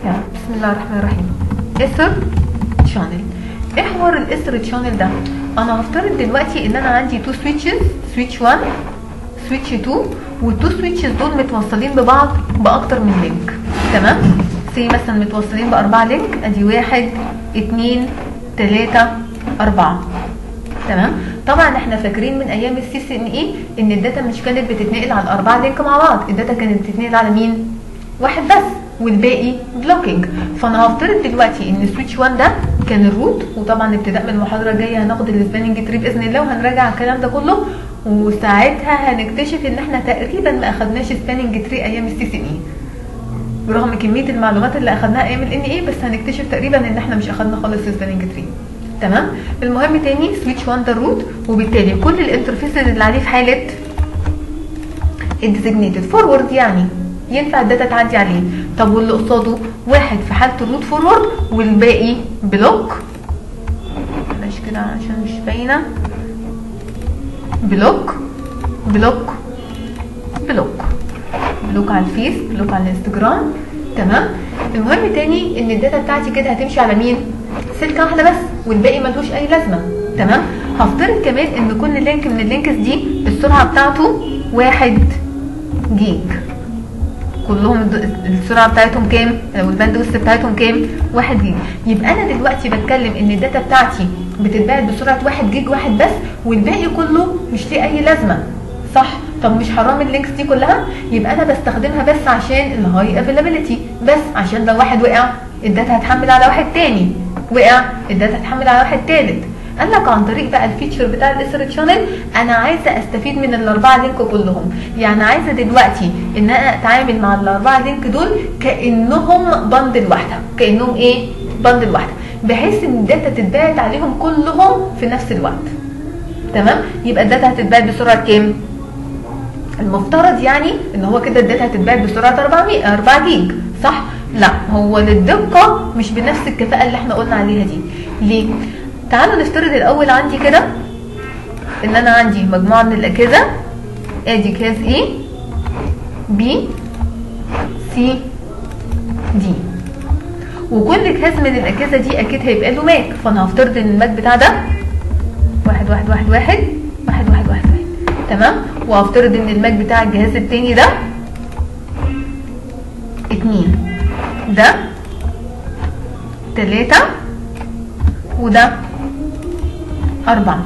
يلا بسم الله الرحمن الرحيم اسر شانل ايه حوار الاسر شانل ده انا هفترض دلوقتي ان انا عندي تو سويتشز سويتش 1 سويتش 2 والتو سويتشز دول متوصلين ببعض باكتر من لينك تمام سي مثلا متوصلين باربعه لينك ادي واحد اتنين تلاته اربعه تمام طبعا احنا فاكرين من ايام السي سي ان اي ان الداتا مش كانت بتتنقل على الاربعه لينك مع بعض الداتا كانت بتتنقل على مين واحد بس والباقي بلوكينج فانا هفترض دلوقتي ان سويتش 1 ده كان الروت وطبعا ابتداء من المحاضره الجايه هناخد السباننج تري باذن الله وهنراجع الكلام ده كله وساعتها هنكتشف ان احنا تقريبا ما اخدناش سباننج تري ايام السي سي ان اي برغم كميه المعلومات اللي اخدناها ايام الان اي بس هنكتشف تقريبا ان احنا مش اخدنا خالص سباننج تري تمام المهم تاني سويتش 1 ده الروت وبالتالي كل الانترفيسز اللي عليه في حاله الديزيجنيتد فورورد يعني ينفع الداتا تعدي عليه طب واللي قصاده واحد في حاله الروت فورورد والباقي بلوك بلاش كده عشان مش باينه بلوك بلوك بلوك بلوك على الفيس بلوك على الانستجرام تمام المهم تاني ان الداتا بتاعتي كده هتمشي على مين سلكه واحده بس والباقي ملوش اي لازمه تمام هفترض كمان ان كل لينك من اللينكس دي السرعه بتاعته واحد جيج كلهم السرعه بتاعتهم كام او الباندوث بتاعتهم كام 1 جيج يبقى انا دلوقتي بتكلم ان الداتا بتاعتي بتتباعت بسرعه 1 جيج واحد بس والباقي كله مش ليه اي لازمه صح طب مش حرام اللينكس دي كلها يبقى انا بستخدمها بس عشان الهاي افيلابيلتي بس عشان لو واحد وقع الداتا هتحمل على واحد تاني وقع الداتا هتحمل على واحد تالت قال لك عن طريق بقى الفيتشر بتاع الاسر شانل انا عايزه استفيد من الاربعه لينك كلهم يعني عايزه دلوقتي ان انا اتعامل مع الاربعه لينك دول كانهم بندل واحده كانهم ايه بندل واحده بحيث ان الداتا تتباعت عليهم كلهم في نفس الوقت تمام يبقى الداتا هتتباعت بسرعه كام المفترض يعني ان هو كده الداتا هتتباعت بسرعه 400 4 جيج صح لا هو للدقه مش بنفس الكفاءه اللي احنا قلنا عليها دي ليه تعالوا نفترض الاول عندي كده ان انا عندي مجموعه من الاجهزه ادي كاز A B C D وكل جهاز من الاجهزه دي اكيد هيبقى له ماك فانا هفترض ان الماك بتاع ده واحد واحد واحد واحد واحد واحد واحد واحد تمام وهفترض ان الماك بتاع الجهاز التاني ده اتنين ده تلاتة وده أربعة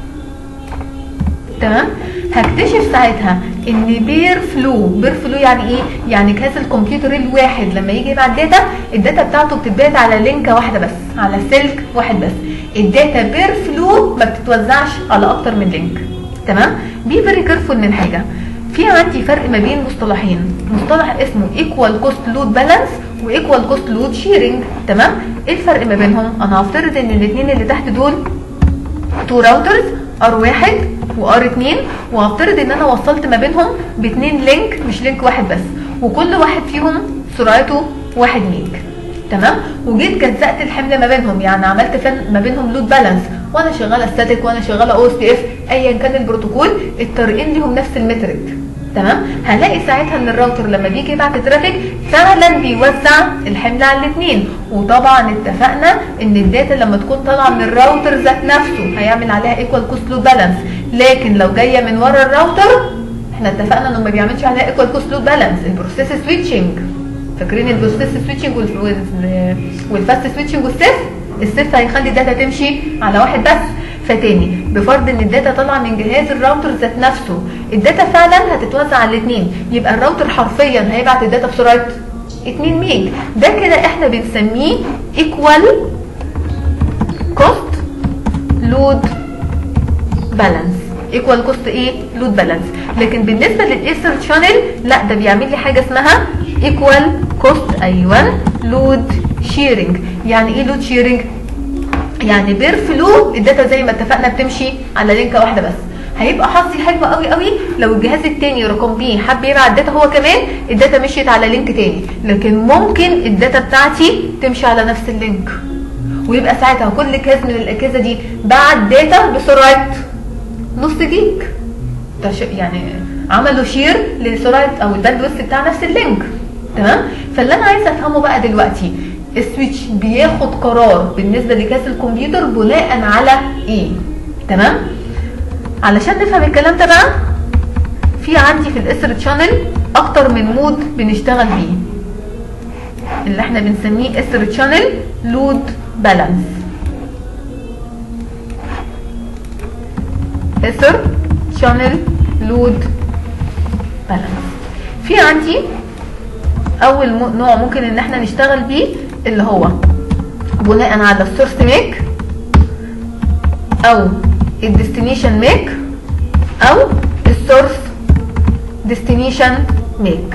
تمام هكتشف ساعتها ان بير فلو بير فلو يعني ايه يعني جهاز الكمبيوتر الواحد لما يجي يبعت داتا الداتا بتاعته بتتبعت على لينكه واحده بس على سلك واحد بس الداتا بير فلو ما بتتوزعش على اكتر من لينك تمام بي فيري كيرفول من حاجه في عندي فرق ما بين مصطلحين مصطلح اسمه ايكوال كوست لود بالانس وايكوال كوست لود شيرنج تمام ايه الفرق ما بينهم انا هفترض ان الاثنين اللي تحت دول تو راوترز ار واحد وار اتنين وهفترض ان انا وصلت ما بينهم باتنين لينك مش لينك واحد بس وكل واحد فيهم سرعته واحد ميج تمام وجيت جزأت الحمل ما بينهم يعني عملت فن ما بينهم لود بالانس وانا شغاله ستاتيك وانا شغاله او اس تي اف ايا كان البروتوكول الطريقين ليهم نفس المترك تمام هنلاقي ساعتها ان الراوتر لما بيجي يبعت ترافيك فعلا بيوزع الحمل على الاثنين وطبعا اتفقنا ان الداتا لما تكون طالعه من الراوتر ذات نفسه هيعمل عليها ايكوال كوست لود بالانس لكن لو جايه من ورا الراوتر احنا اتفقنا انه ما بيعملش عليها ايكوال كوست لود بالانس البروسيس سويتشنج فاكرين البروسيس سويتشنج والفاست سويتشنج والسيف السيف هيخلي الداتا تمشي على واحد بس فتاني بفرض ان الداتا طالعه من جهاز الراوتر ذات نفسه الداتا فعلا هتتوزع على الاثنين يبقى الراوتر حرفيا هيبعت الداتا بسرعه 2 ميج ده كده احنا بنسميه ايكوال كوست لود بالانس ايكوال كوست ايه لود بالانس لكن بالنسبه للايثر شانل لا ده بيعمل لي حاجه اسمها ايكوال كوست ايوه لود شيرنج يعني ايه لود شيرنج يعني بير فلو الداتا زي ما اتفقنا بتمشي على لينكه واحده بس هيبقى حظي حلو قوي قوي لو الجهاز التاني رقم بي حب يبعت داتا هو كمان الداتا مشيت على لينك تاني لكن ممكن الداتا بتاعتي تمشي على نفس اللينك ويبقى ساعتها كل جهاز من الاجهزه دي بعت داتا بسرعه نص جيج يعني عملوا شير لسرعه او الباندويث بتاع نفس اللينك تمام فاللي انا عايزه افهمه بقى دلوقتي السويتش بياخد قرار بالنسبه لكاس الكمبيوتر بناء على ايه تمام علشان نفهم الكلام ده بقى في عندي في الاسر تشانل اكتر من مود بنشتغل بيه اللي احنا بنسميه اسر تشانل لود بالانس اسر شانل لود بالانس في عندي اول م- نوع ممكن ان احنا نشتغل بيه اللي هو بناء على السورس ميك او الديستنيشن ميك او السورس ديستنيشن ميك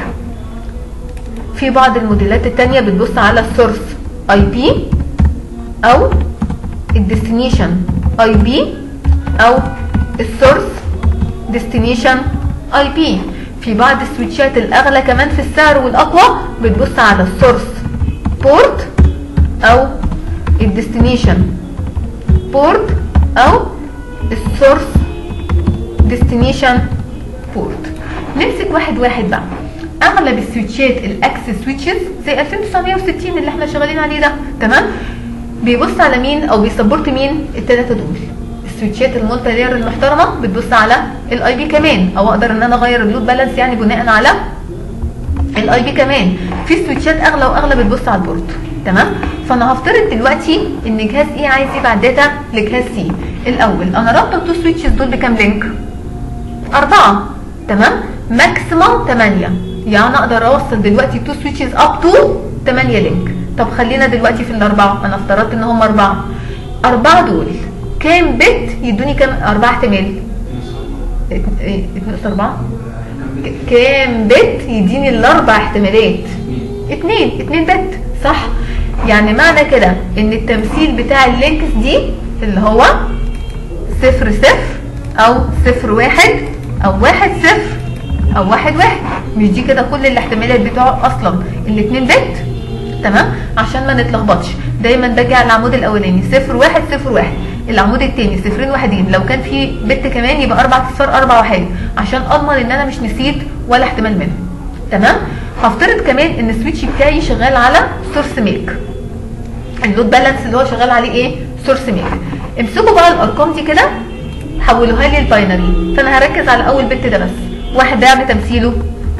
في بعض الموديلات التانية بتبص على السورس اي بي او الديستنيشن اي بي او السورس ديستنيشن اي بي في بعض السويتشات الاغلى كمان في السعر والاقوى بتبص على السورس بورت او الديستنيشن بورت او السورس ديستنيشن بورت نمسك واحد واحد بقى اغلب السويتشات الاكسس سويتشز زي 2960 اللي احنا شغالين عليه ده تمام بيبص على مين او بيسبورت مين الثلاثه دول السويتشات المولتي لاير المحترمه بتبص على الاي بي كمان او اقدر ان انا اغير اللود بالانس يعني بناء على الاي بي كمان في سويتشات اغلى واغلى بتبص على البورت تمام فانا هفترض دلوقتي ان جهاز ايه عايز يبعت داتا لجهاز سي الاول انا رابطه التو سويتشز دول بكام لينك أربعة تمام ماكسيموم 8 يعني اقدر اوصل دلوقتي تو سويتشز اب تو 8 لينك طب خلينا دلوقتي في الاربعه انا افترضت ان هم اربعه اربعه دول كام بت يدوني كام اربعه احتمال ات- ايه، اتنين أس اربعه ك- كام بت يديني الاربع احتمالات اتنين اتنين بت صح يعني معنى كده ان التمثيل بتاع اللينكس دي اللي هو صفر صفر او صفر واحد او واحد صفر او واحد واحد مش دي كده كل الاحتمالات بتوعه اصلا الاتنين بت تمام عشان ما نتلخبطش دايما باجي على العمود الاولاني صفر واحد صفر واحد العمود التاني صفرين واحدين لو كان في بت كمان يبقى اربع اصفار اربع واحد عشان اضمن ان انا مش نسيت ولا احتمال منهم تمام هفترض كمان ان السويتش بتاعي شغال على سورس ميك اللود بالانس اللي هو شغال عليه ايه سورس ميك امسكوا بقى الارقام دي كده حولوها لي الباينري فانا هركز على اول بت ده بس واحد ده بتمثيله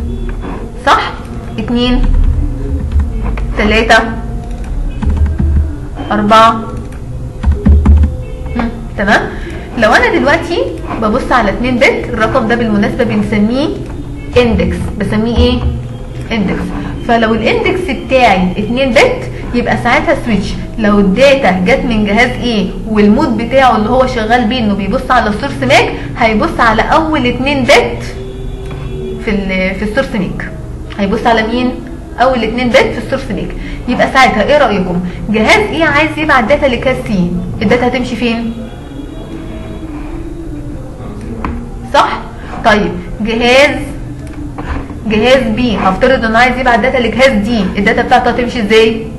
صح اتنين تلاتة أربعة مم، تمام لو أنا دلوقتي ببص على اتنين بت الرقم ده بالمناسبة بنسميه اندكس بسميه ايه؟ اندكس فلو الاندكس بتاعي اتنين بت يبقى ساعتها سويتش لو الداتا جت من جهاز ايه والمود بتاعه اللي هو شغال بيه انه بيبص على السورس ماك هيبص على اول اتنين بت في ال في السورس ميك هيبص على مين اول اتنين بت في السورس ميك يبقى ساعتها ايه رايكم جهاز ايه عايز يبعت داتا لكاس سي الداتا هتمشي فين صح طيب جهاز جهاز بي هفترض انه عايز يبعت داتا لجهاز دي الداتا بتاعته هتمشي ازاي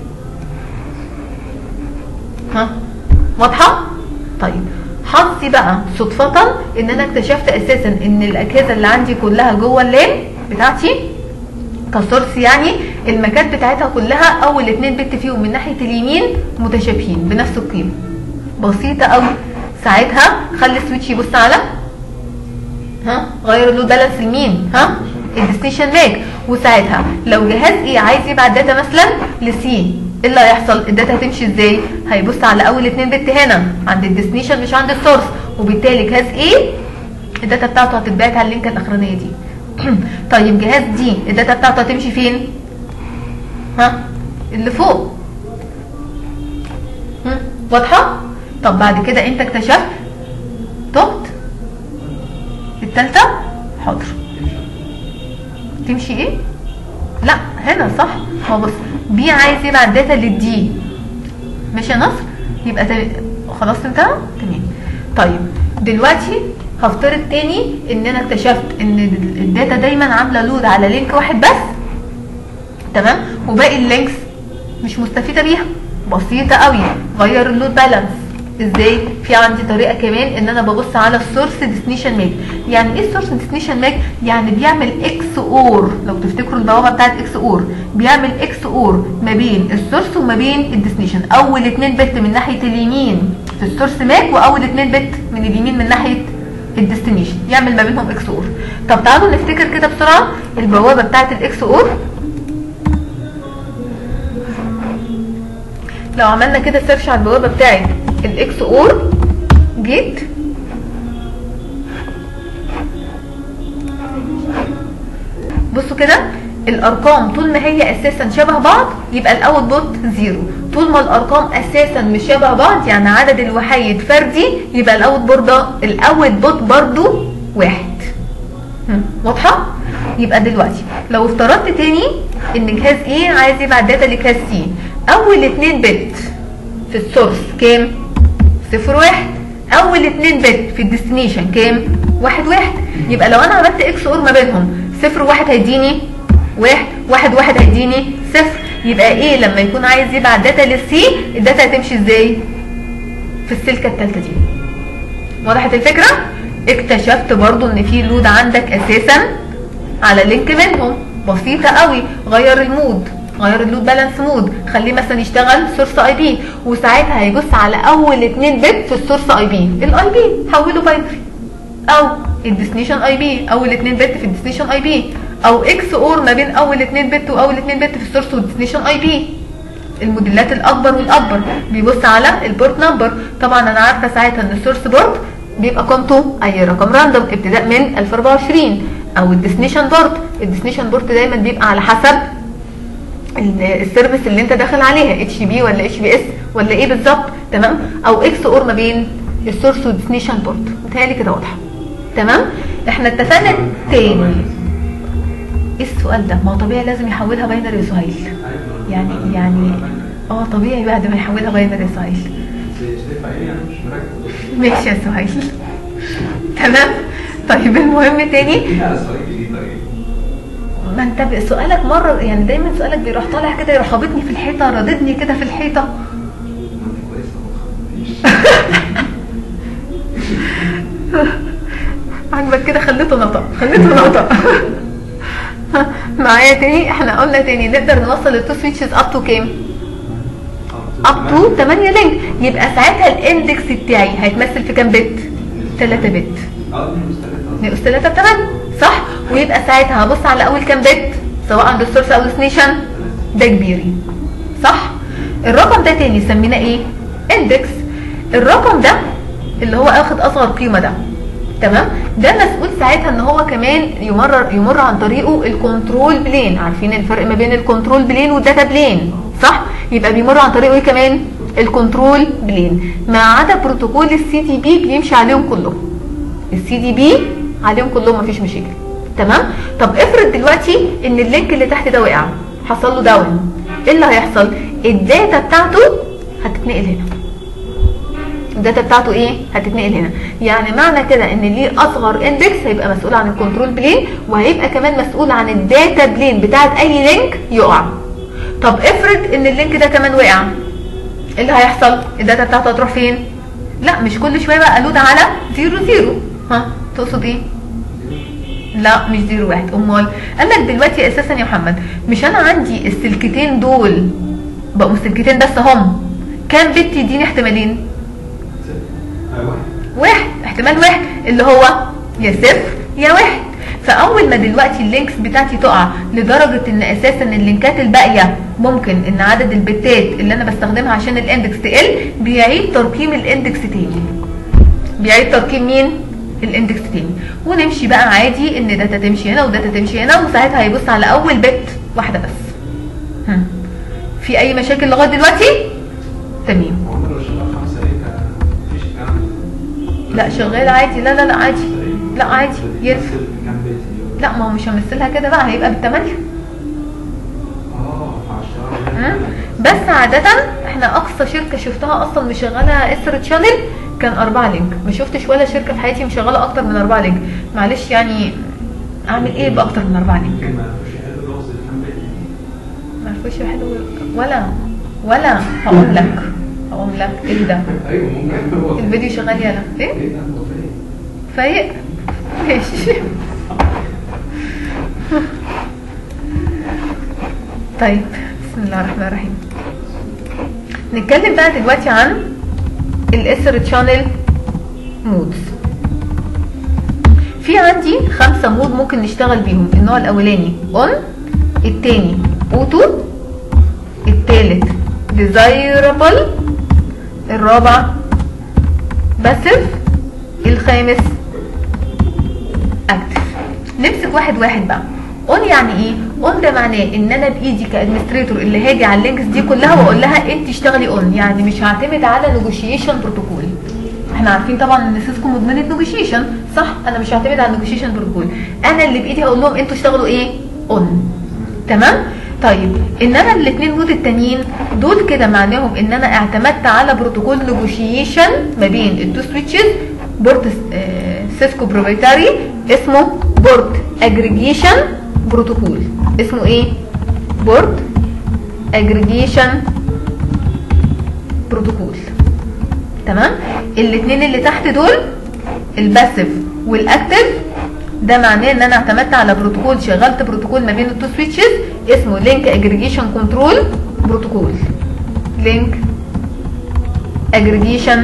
ها واضحه طيب حظي بقى صدفة ان انا اكتشفت اساسا ان الاجهزة اللي عندي كلها جوه اللام بتاعتي كسورس يعني المكات بتاعتها كلها اول اتنين بت فيهم من ناحية اليمين متشابهين بنفس القيمة بسيطة قوي ساعتها خلي السويتش يبص على ها غير اللود بالانس لمين ها الديستنيشن ماك وساعتها لو جهاز ايه عايز يبعت داتا مثلا لسي ايه اللي هيحصل الداتا هتمشي ازاي هيبص على اول اتنين بت هنا عند الديستنيشن مش عند السورس وبالتالي جهاز ايه الداتا بتاعته هتتبعت على اللينك الاخرانيه دي طيب جهاز دي الداتا بتاعته هتمشي فين ها اللي فوق هم؟ واضحه طب بعد كده انت اكتشفت تهت التالتة حاضر تمشي ايه لا هنا صح هو بص بي عايز يبعت داتا للدي ماشي يا نصر يبقى تم... خلاص انتهى تمام طيب دلوقتي هفترض تاني ان انا اكتشفت ان الداتا دايما عامله لود على لينك واحد بس تمام وباقي اللينكس مش مستفيده بيها بسيطه قوي غير اللود بالانس ازاي في عندي طريقه كمان ان انا ببص على السورس ديستنيشن ماج يعني ايه السورس ديستنيشن ماج يعني بيعمل اكس اور لو تفتكروا البوابه بتاعت اكس اور بيعمل اكس اور ما بين السورس وما بين الديستنيشن اول اتنين بت من ناحيه اليمين في السورس ماج واول اتنين بت من اليمين من ناحيه الديستنيشن يعمل ما بينهم اكس اور طب تعالوا نفتكر كده بسرعه البوابه بتاعت الاكس اور لو عملنا كده سيرش على البوابه بتاعت الاكس اور جيت بصوا كده الارقام طول ما هي اساسا شبه بعض يبقى الاوت بوت زيرو طول ما الارقام اساسا مش شبه بعض يعني عدد الوحيد فردي يبقى الاوت بوت ده الاوت بوت برضو واحد هم، واضحه يبقى دلوقتي لو افترضت تاني ان جهاز ايه عايز يبعت داتا لجهاز سي اول اتنين بت في السورس كام صفر واحد اول اتنين بت في الديستنيشن كام واحد واحد يبقى لو انا عملت اكس اور ما بينهم صفر واحد هيديني واحد واحد واحد هيديني صفر يبقى ايه لما يكون عايز يبعت داتا للسي الداتا هتمشي ازاي في السلكه الثالثه دي وضحت الفكره اكتشفت برضو ان في لود عندك اساسا على لينك منهم بسيطه قوي غير المود غير اللود بالانس مود خليه مثلا يشتغل سورس اي بي وساعتها هيبص على اول اتنين بت في السورس اي بي الاي بي حوله باينري او الديستنيشن اي بي اول اتنين بت في الديستنيشن اي بي او اكس اور ما بين اول اتنين بت واول اتنين بت في السورس والديستنيشن اي بي الموديلات الاكبر والاكبر بيبص على البورت نمبر طبعا انا عارفه ساعتها ان السورس بورت بيبقى قيمته اي رقم راندوم ابتداء من 1024 او الديستنيشن بورت الديستنيشن بورت دايما بيبقى على حسب ال- السيرفيس اللي انت داخل عليها اتش بي ولا اتش بي اس ولا ايه بالظبط تمام او اكس اور ما بين السورس والديستنيشن بورت متهيألي كده واضحه تمام احنا اتفقنا تاني ايه السؤال ده ما هو طبيعي لازم يحولها باينري يا سهيل يعني يعني اه طبيعي بعد ما يحولها باينري يا سهيل شايف عيني انا مش مركز ماشي يا سهيل تمام طيب المهم تاني ايه على السؤال الجديد طيب ما انت ب- سؤالك مره يعني دايما سؤالك بيروح طالع كده يروح خابطني في الحيطه رددني كده في الحيطه ما انت كويسه ما تخافيش عاجبك كده خليته نطق خليته نطق معايا تاني احنا قلنا تاني نقدر نوصل التو سويتشز اب تو كام اب تو 8 لينك يبقى ساعتها الاندكس بتاعي هيتمثل في كام بت 3 بت اه دي مستهدفه ناقص 3 ب 8 صح ويبقى ساعتها هبص على اول كام بت سواء عند السورس او الديستنيشن ده كبيري صح الرقم ده تاني سميناه ايه اندكس الرقم ده اللي هو اخد اصغر قيمه ده تمام ده مسؤول ساعتها ان هو كمان يمرر يمر عن طريقه الكنترول بلين عارفين الفرق ما بين الكنترول بلين والداتا بلين صح يبقى بيمر عن طريقه ايه كمان الكنترول بلين ما عدا بروتوكول السي دي بي بيمشي عليهم كلهم السي دي بي عليهم كلهم مفيش مشاكل تمام طب افرض دلوقتي ان اللينك اللي تحت ده وقع حصل له داون ايه اللي هيحصل الداتا بتاعته هتتنقل هنا الداتا بتاعته ايه هتتنقل هنا يعني معنى كده ان ليه اصغر اندكس هيبقى مسؤول عن الكنترول بلين وهيبقى كمان مسؤول عن الداتا بلين بتاعت اي لينك يقع طب افرض ان اللينك ده كمان وقع ايه اللي هيحصل الداتا بتاعته هتروح فين لا مش كل شويه بقى الود على زيرو زيرو ها تقصد ايه لا مش زيرو واحد امال قال لك دلوقتي اساسا يا محمد مش انا عندي السلكتين دول بقوا سلكتين بس هم كام بت يديني احتمالين آه، واحد واحد احتمال واحد اللي هو يا صفر يا واحد فاول ما دلوقتي اللينكس بتاعتي تقع لدرجه ان اساسا اللينكات الباقيه ممكن ان عدد البتات اللي انا بستخدمها عشان الاندكس تقل بيعيد ترقيم الاندكس تاني بيعيد ترقيم مين الاندكس تاني ونمشي بقى عادي ان داتا تمشي هنا وداتا تمشي هنا وساعتها هيبص على اول بت واحده بس هم. في اي مشاكل لغايه دلوقتي تمام عمر لو شغال خمسه ليه كان مفيش الكلام ده لا شغال عادي لا لا لا عادي لا عادي ينفع بتمثل كام بيت اليوم؟ لا ما هو مش همثلها كده بقى هيبقى بالثمانية اه على ها؟ الشهر بس عادة احنا اقصى شركة شفتها اصلا مشغلة اسر تشانل كان اربعة لينك ما شفتش ولا شركة في حياتي مشغلة اكتر من اربعة لينك معلش يعني اعمل ايه باكتر من اربعة لينك ممكن ما يعرفوش يحلوا لغز الكام بيت دي ما عرفوش حلو ولا ولا هقول لك اقوم لك ايه ده ايوه ممكن هو الفيديو شغال يلا ايه ايه ده هو فين؟ فايق ماشي طيب بسم الله الرحمن الرحيم نتكلم بقى دلوقتي عن الاسر تشانل مودز في عندي خمسة مود ممكن نشتغل بيهم النوع الاولاني اون التاني اوتو التالت desirable الرابع باسف الخامس اكتف نمسك واحد واحد بقى اون يعني ايه اون ده معناه ان انا بايدي كادمنستريتور اللي هاجي على اللينكس دي كلها واقول لها انت اشتغلي اون يعني مش هعتمد على نيجوشيشن بروتوكول احنا عارفين طبعا ان سيسكو مدمنه نيجوشيشن صح انا مش هعتمد على نيجوشيشن بروتوكول انا اللي بايدي هقول لهم انتوا اشتغلوا ايه اون تمام طيب انما الاثنين مود التانيين دول كده معناهم ان انا اعتمدت على بروتوكول نيجوشيشن ما بين التو سويتشز بورت آه، سيسكو بروبريتاري اسمه بورت اجريجيشن بروتوكول اسمه ايه بورت اجريجيشن بروتوكول تمام الاثنين اللي تحت دول الباسيف والاكتف ده معناه ان انا اعتمدت على بروتوكول شغلت بروتوكول ما بين التو سويتشز اسمه لينك اجريجيشن كنترول بروتوكول لينك اجريجيشن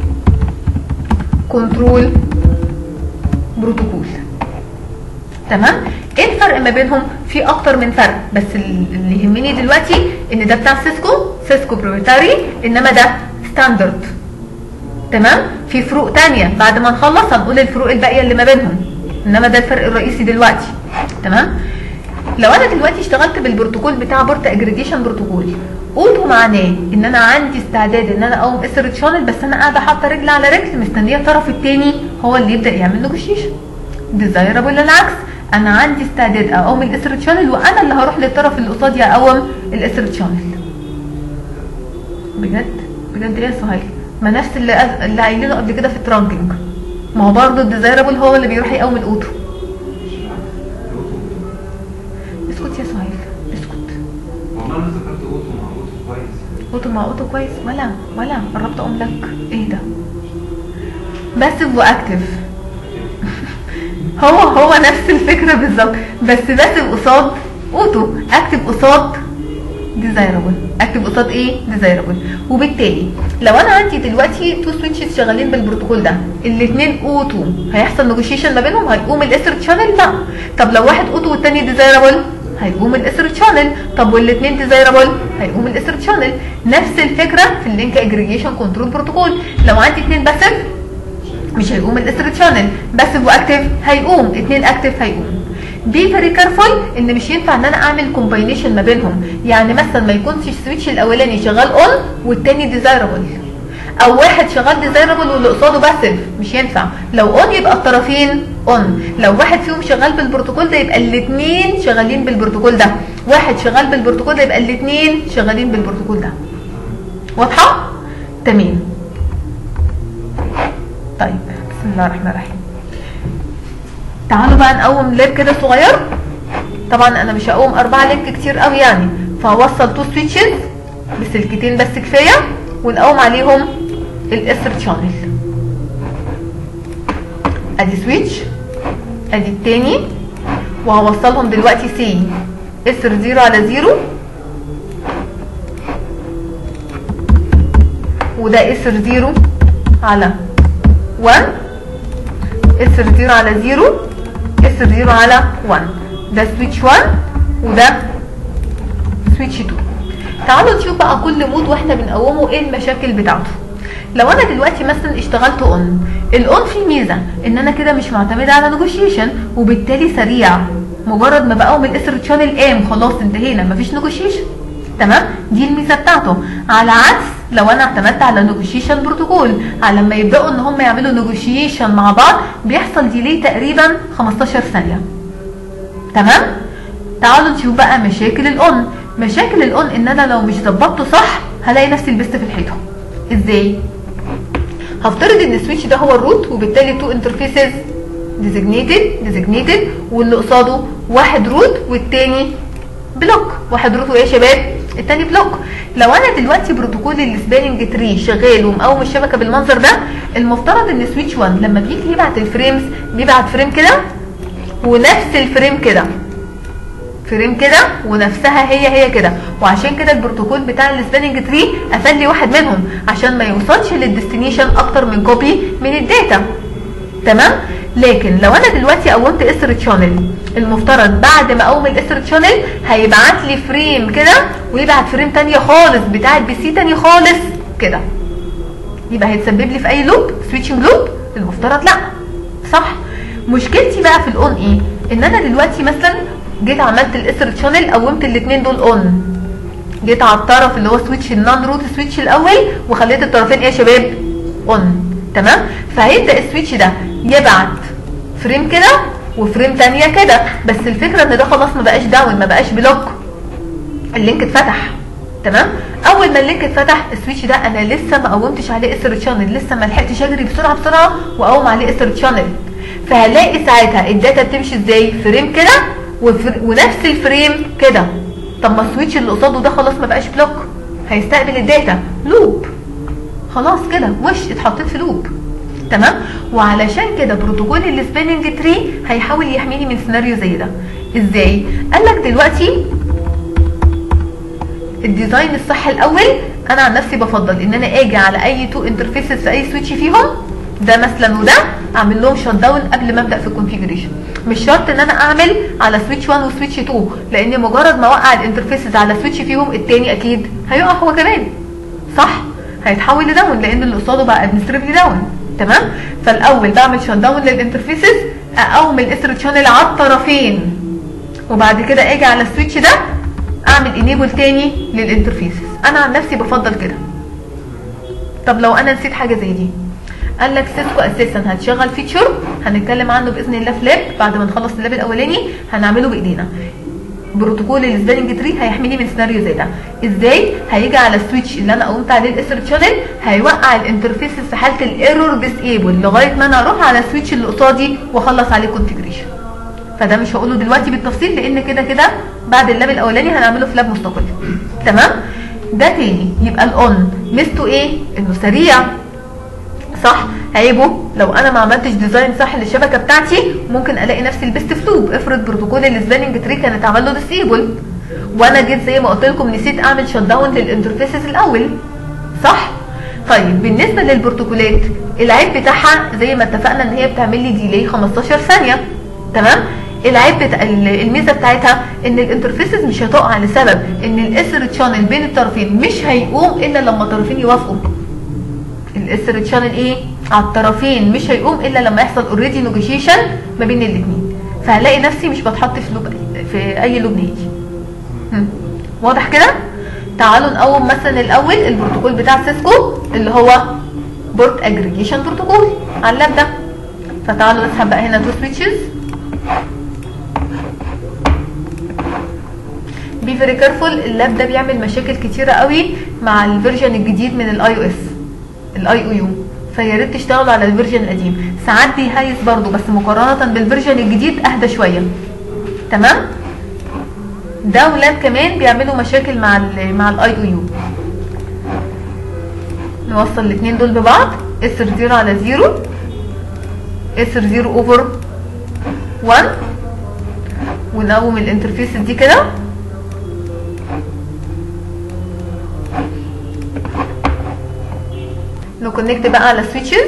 كنترول بروتوكول تمام ايه الفرق ما بينهم في اكتر من فرق بس اللي يهمني دلوقتي ان ده بتاع سيسكو سيسكو بروبريتاري انما ده ستاندرد تمام في فروق تانية بعد ما نخلص هنقول الفروق الباقية اللي ما بينهم انما ده الفرق الرئيسي دلوقتي تمام لو انا دلوقتي اشتغلت بالبروتوكول بتاع بورت اجريجيشن بروتوكول اوتو معناه ان انا عندي استعداد ان انا اقوم اسر تشانل بس انا قاعده حاطه رجل على رجل مستنيه الطرف الثاني هو اللي يبدا يعمل نيجوشيشن ديزايربل العكس انا عندي استعداد اقوم الاسر تشانل وانا اللي هروح للطرف اللي قصادي اقوم الاسر تشانل بجد بجد ايه يا سهيل ما نفس اللي أز... اللي قايلينه قبل كده في الترانكينج ما هو برضه الديزايربل هو اللي بيروح يقوم الاوتو اسكت يا سهيل اسكت والله انا ذكرت اوتو مع اوتو كويس اوتو مع اوتو كويس ولا ولا قربت اقوم لك ايه ده باسف واكتف هو هو نفس الفكره بالظبط بس باسف قصاد اوتو اكتف قصاد ديزايربل اكتب قصاد ايه ديزايربل وبالتالي لو انا عندي دلوقتي تو سويتشز شغالين بالبروتوكول ده الاثنين اوتو هيحصل نيجوشيشن ما بينهم هيقوم الاسر تشانل لا طب لو واحد اوتو والتاني ديزايربل هيقوم الاسر تشانل طب والاثنين ديزايربل هيقوم الاسر تشانل نفس الفكره في اللينك اجريجيشن كنترول بروتوكول لو عندي اثنين باسف مش هيقوم الاسر تشانل باسف واكتف هيقوم اثنين اكتف هيقوم بي فيري كارفول ان مش ينفع ان انا اعمل كومباينيشن ما بينهم يعني مثلا ما يكونش السويتش الاولاني شغال اون والتاني ديزايربل او واحد شغال ديزايربل واللي قصاده باسف مش ينفع لو اون يبقى الطرفين اون لو واحد فيهم شغال بالبروتوكول ده يبقى الاثنين شغالين بالبروتوكول ده واحد شغال بالبروتوكول ده يبقى الاثنين شغالين بالبروتوكول ده واضحه تمام طيب بسم الله الرحمن الرحيم تعالوا بقى نقوم لير كده صغير طبعا انا مش هقوم اربعة لينك كتير قوي يعني فهوصل تو سويتشز بسلكتين بس كفايه ونقوم عليهم الاسر شانل ادي سويتش ادي التاني وهوصلهم دلوقتي سي اسر زيرو على زيرو وده اسر زيرو على 1 اسر زيرو على زيرو اسر زيرو على 1 ده سويتش 1 وده سويتش 2 تعالوا نشوف بقى كل مود واحنا بنقومه ايه المشاكل بتاعته لو انا دلوقتي مثلا اشتغلت اون الاون فيه ميزه ان انا كده مش معتمده على نيجوشيشن وبالتالي سريع مجرد ما بقوم الاسر تشانل قام خلاص انتهينا مفيش نيجوشيشن تمام دي الميزه بتاعته على عكس لو انا اعتمدت على نيجوشيشن بروتوكول على لما يبداوا ان هم يعملوا نيجوشيشن مع بعض بيحصل ديلي تقريبا 15 ثانيه تمام تعالوا نشوف بقى مشاكل الاون مشاكل الاون ان انا لو مش ظبطته صح هلاقي نفسي لبست في الحيطه ازاي هفترض ان السويتش ده هو الروت وبالتالي تو انترفيسز ديزيجنيتد ديزيجنيتد واللي قصاده واحد روت والتاني بلوك واحد روت وايه يا شباب التاني بلوك لو انا دلوقتي بروتوكول السباننج تري شغال ومقوم الشبكه بالمنظر ده المفترض ان سويتش 1 لما بيجي يبعت الفريمز بيبعت فريم كده ونفس الفريم كده فريم كده ونفسها هي هي كده وعشان كده البروتوكول بتاع السباننج تري قفل لي واحد منهم عشان ما يوصلش للديستنيشن اكتر من كوبي من الداتا تمام لكن لو انا دلوقتي قومت اسر تشانل المفترض بعد ما اقوم الاسر تشانل هيبعت لي فريم كده ويبعت فريم تانية خالص بتاعت بي سي تاني خالص كده يبقى هيتسبب لي في اي لوب سويتشنج لوب المفترض لا صح مشكلتي بقى في الاون ايه ان انا دلوقتي مثلا جيت عملت الاسر تشانل قومت الاثنين دول اون جيت على الطرف اللي هو سويتش النون روت سويتش الاول وخليت الطرفين ايه يا شباب اون تمام فهيبدا السويتش ده يبعت فريم كده وفريم تانية كده بس الفكره ان ده خلاص ما بقاش داون ما بقاش بلوك اللينك اتفتح تمام اول ما اللينك اتفتح السويتش ده انا لسه ما قومتش عليه اسر تشانل لسه ما لحقتش اجري بسرعه بسرعه واقوم عليه اسر تشانل فهلاقي ساعتها الداتا بتمشي ازاي فريم كده وفر... ونفس الفريم كده طب ما السويتش اللي قصاده ده خلاص ما بقاش بلوك هيستقبل الداتا لوب خلاص كده وش اتحطيت في لوب تمام وعلشان كده بروتوكول السباننج تري هيحاول يحميني من سيناريو زي ده ازاي قال لك دلوقتي الديزاين الصح الاول انا عن نفسي بفضل ان انا اجي على اي تو انترفيسز في اي سويتش فيهم ده مثلا وده اعمل لهم شت داون قبل ما ابدا في الكونفيجريشن مش شرط ان انا اعمل على سويتش 1 وسويتش 2 لان مجرد ما اوقع الانترفيسز على سويتش فيهم التاني اكيد هيقع هو كمان صح هيتحول لداون لان اللي قصاده بقى ادمنستريفلي داون تمام فالاول بعمل شت داون للانترفيسز اقوم الاسر تشانل على الطرفين وبعد كده اجي على السويتش ده اعمل انيبل تاني للانترفيسز انا عن نفسي بفضل كده طب لو انا نسيت حاجه زي دي قال لك سيسكو اساسا هتشغل فيتشر هنتكلم عنه باذن الله في لاب بعد ما نخلص اللاب الاولاني هنعمله بايدينا بروتوكول السباننج تري هيحميني من سيناريو زي ده ازاي هيجي على السويتش اللي انا قمت عليه الاسر تشانل هيوقع الانترفيسز في حاله الايرور ديسيبل لغايه ما انا اروح على السويتش اللي قصادي واخلص عليه كونفيجريشن فده مش هقوله دلوقتي بالتفصيل لان كده كده بعد اللاب الاولاني هنعمله في لاب مستقل تمام ده تاني يبقى الاون ميزته ايه انه سريع صح عيبه لو انا ما عملتش ديزاين صح للشبكه بتاعتي ممكن الاقي نفسي لبست في لوب افرض بروتوكول السباننج تري كانت عمل له ديسيبل وانا جيت زي ما قلت لكم نسيت اعمل شت داون للانترفيسز الاول صح طيب بالنسبه للبروتوكولات العيب بتاعها زي ما اتفقنا ان هي بتعمل لي ديلي 15 ثانيه تمام العيب بتاع الميزه بتاعتها ان الانترفيسز مش هتقع لسبب ان الاسر تشانل بين الطرفين مش هيقوم الا لما الطرفين يوافقوا الاسر تشانل ايه على الطرفين مش هيقوم الا لما يحصل اوريدي نيجوشيشن ما بين الاثنين فهلاقي نفسي مش بتحط في لوب في اي لوب نهائي هم. واضح كده تعالوا نقوم مثلا الاول البروتوكول بتاع سيسكو اللي هو بورت اجريجيشن بروتوكول على اللاب ده فتعالوا نسحب بقى هنا تو سويتشز بي فيري كارفول اللاب ده بيعمل مشاكل كتيره قوي مع الفيرجن الجديد من الاي او اس الاي او يو فيا ريت تشتغلوا على الفيرجن القديم ساعات بيهيس برضو بس مقارنه بالفيرجن الجديد اهدى شويه تمام ده ولاد كمان بيعملوا مشاكل مع ال مع الاي او يو نوصل الاثنين دول ببعض اسر 0 على 0 اسر 0 اوفر 1 ونقوم الانترفيس دي كده نكونكت بقى على سويتشز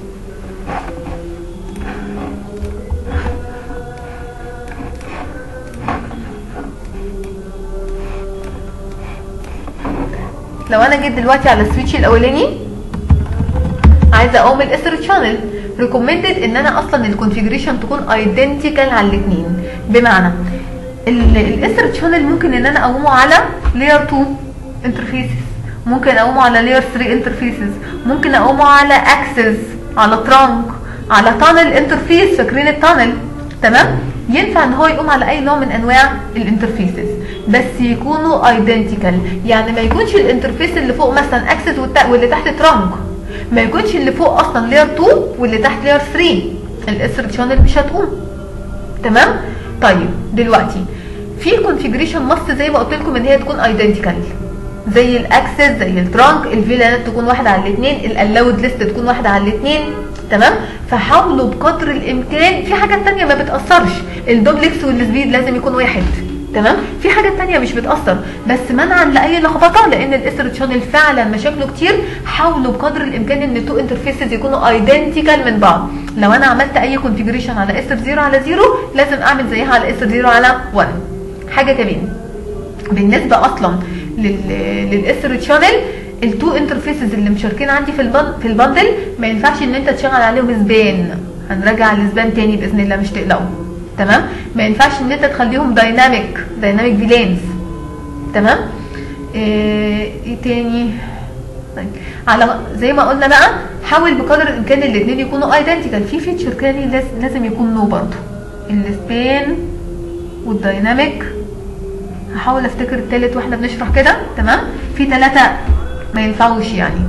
لو انا جيت دلوقتي على السويتش الاولاني عايزه اقوم الاسر تشانل ريكومندد ان انا اصلا الكونفيجريشن تكون ايدنتيكال على الاثنين بمعنى الاسر تشانل ممكن ان انا اقومه على لاير 2 انترفيسز ممكن اقومه على لاير 3 انترفيسز ممكن اقومه على اكسس على ترانك على تانل انترفيس فاكرين التانل تمام ينفع ان هو يقوم على اي نوع من انواع الانترفيسز بس يكونوا ايدنتيكال يعني ما يكونش الانترفيس اللي فوق مثلا اكسس واللي تحت ترانك ما يكونش اللي فوق اصلا لاير 2 واللي تحت لاير 3 الاسر شانل مش هتقوم تمام طيب دلوقتي في كونفيجريشن ماست زي ما قلت لكم ان هي تكون ايدنتيكال زي الاكسس زي الترانك الفيلانات تكون واحده على الاثنين الالاود ليست تكون واحده على الاثنين تمام فحاولوا بقدر الامكان في حاجات تانية ما بتاثرش الدوبلكس والسبيد لازم يكون واحد تمام في حاجات تانية مش بتأثر بس منعا لأي لخبطة لأن الاستر شانل فعلا مشاكله كتير حاولوا بقدر الإمكان إن التو انترفيسز يكونوا ايدنتيكال من بعض لو أنا عملت أي كونفيجريشن على استر 0 على 0 لازم أعمل زيها على استر 0 على 1 حاجة كمان بالنسبة أصلا للاستر شانل التو انترفيسز اللي مشاركين عندي في البن في البندل ما ينفعش ان انت تشغل عليهم سبان هنراجع السبان تاني باذن الله مش تقلقوا تمام ما ينفعش ان انت تخليهم دايناميك دايناميك فيلانز تمام ايه إيه تاني طيب على زي ما قلنا بقى حاول بقدر الامكان الاثنين يكونوا ايدنتيكال في فيتشر تاني لاز- لازم يكون نو برضه السبان والدايناميك هحاول افتكر التالت واحنا بنشرح كده تمام في ثلاثة ما ينفعوش يعني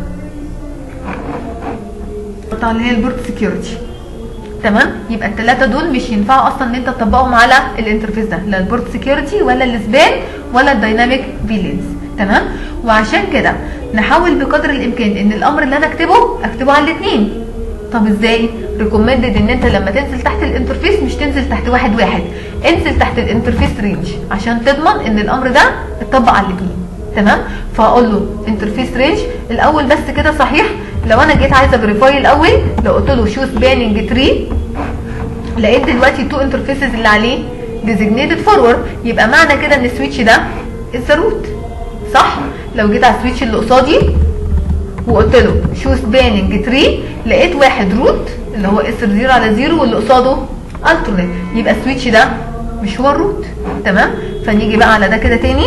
طبعا اللي هي البورت سكيورتي تمام يبقى الثلاثه دول مش ينفعوا اصلا ان انت تطبقهم على الانترفيس ده لا البورت سكيورتي ولا السبان ولا الدايناميك فيلينز تمام وعشان كده نحاول بقدر الامكان ان الامر اللي انا اكتبه اكتبه على الاثنين طب ازاي ريكومندد ان انت لما تنزل تحت الانترفيس مش تنزل تحت واحد واحد انزل تحت الانترفيس رينج عشان تضمن ان الامر ده اتطبق على الاثنين تمام فاقول له انترفيس رينج الاول بس كده صحيح لو انا جيت عايزه فيريفاي الاول لو قلت له شو سباننج تري لقيت دلوقتي التو انترفيسز اللي عليه ديزيجنيتد فورورد يبقى معنى كده ان السويتش ده از روت صح لو جيت على السويتش اللي قصادي وقلت له شو سباننج تري لقيت واحد روت اللي هو اس 0 على 0 واللي قصاده الترنت يبقى السويتش ده مش هو الروت تمام فنيجي بقى على ده كده تاني